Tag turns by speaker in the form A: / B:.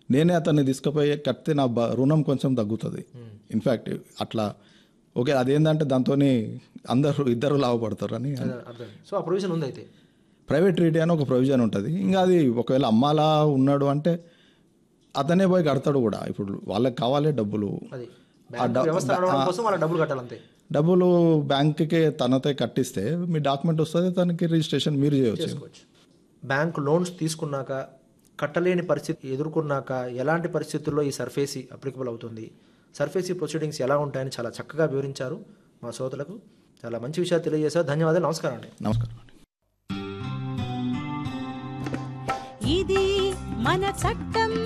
A: నేనే అతన్ని తీసుకుపోయి కడితే నా బ- రుణం కొంచెం తగ్గుతుంది ఇన్ఫ్యాక్ట్ అట్లా ఓకే అదేంటంటే దాంతో అందరూ ఇద్దరు లాభపడతారు అని
B: అర్థం సో ఆ ప్రొవిజన్ ఉంది అయితే
A: ప్రైవేట్ ట్రీటీ అని ఒక ప్రొవిజన్ ఉంటుంది ఇంకా అది ఒకవేళ అమ్మాలా ఉన్నాడు అంటే అతనే పోయి కడతాడు కూడా ఇప్పుడు వాళ్ళకి కావాలి డబ్బులు
B: అది బ్యాంక్ వ్యవస్థ నడవడం కోసం వాళ్ళ డబ్బులు కట్టాలంతే
A: డబ్బులు బ్యాంక్కి తనతో కట్టిస్తే మీ డాక్యుమెంట్ వస్తుంది తనకి రిజిస్ట్రేషన్ మీరు చేయవచ్చు
B: చేసుకోవచ్చు బ్యాంక్ లోన్స్ తీసుకున్నాక కట్టలేని పరిస్థితి ఎదుర్కొన్నాక ఎలాంటి పరిస్థితుల్లో ఈ సర్ఫేసీ అప్లికబుల్ అవుతుంది సర్ఫేసీ ప్రొసీడింగ్స్ ఎలా ఉంటాయని చాలా చక్కగా వివరించారు మా శ్రోతలకు చాలా మంచి విషయాలు తెలియజేశారు ధన్యవాదాలు నమస్కారం అండి
A: నమస్కారం
C: ఇది మన చట్టం